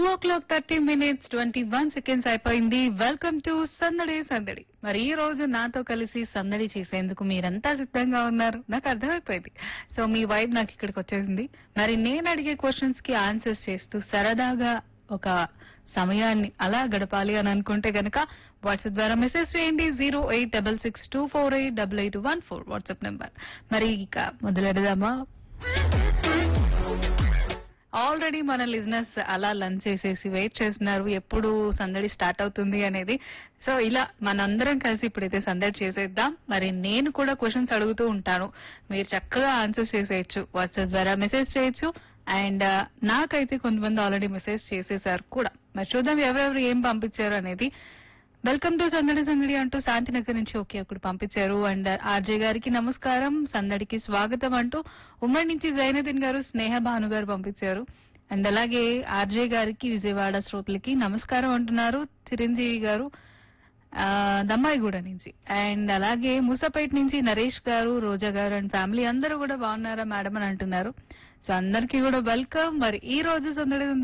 ఓ o'clock thirty minutes twenty one seconds అయిపోయింది welcome to సందడి సందడి మరి ఈ రోజు నాతో కలిసి సందడి చేసేందుకు మీరంతా సిద్ధంగా ఉన్నారు నాకు అర్థమైపోయింది సో మీ వైబ్ నాకు ఇక్కడికి వచ్చేసింది మరి నేను అడిగే క్వశ్చన్స్ కి ఆన్సర్స్ చేస్తూ సరదాగా ఒక సమయాన్ని అలా గడపాలి అని అనుకుంటే గనక వాట్సాప్ ద్వారా మెసేజ్ చేయండి zero eight double six two four eight double eight one four WhatsApp number మరి ఇక మొదలెడదామా ఆల్రెడీ మన లిజినెస్ అలా లంచ్ చేసేసి వెయిట్ చేస్తున్నారు ఎప్పుడు సందడి స్టార్ట్ అవుతుంది అనేది సో ఇలా మనందరం కలిసి ఇప్పుడైతే సందడి చేసేద్దాం మరి నేను కూడా క్వశ్చన్స్ అడుగుతూ ఉంటాను మీరు చక్కగా ఆన్సర్స్ చేసేయచ్చు వాట్సాప్ ద్వారా మెసేజ్ చేయొచ్చు అండ్ నాకైతే కొంతమంది ఆల్రెడీ మెసేజ్ చేసేసారు కూడా మరి చూద్దాం ఎవరెవరు ఏం పంపించారు అనేది వెల్కమ్ టు సందడి సందడి అంటూ శాంతినగర్ నుంచి ఓకే ఒకటి పంపించారు అండ్ ఆర్జే గారికి నమస్కారం సందడికి స్వాగతం అంటూ ఉమ్మడి నుంచి జైనదీన్ గారు స్నేహ భాను గారు పంపించారు అండ్ అలాగే ఆర్జే గారికి విజయవాడ శ్రోతలకి నమస్కారం అంటున్నారు చిరంజీవి గారు ఆ, దమ్మాయిగూడ నుంచి అండ్ అలాగే మూసపేట నుంచి నరేష్ గారు రోజా గారు అండ్ ఫ్యామిలీ అందరూ కూడా బాగున్నారా మేడం అని అంటున్నారు సో అందరికీ కూడా వెల్కమ్ మరి ఈ రోజు సందడి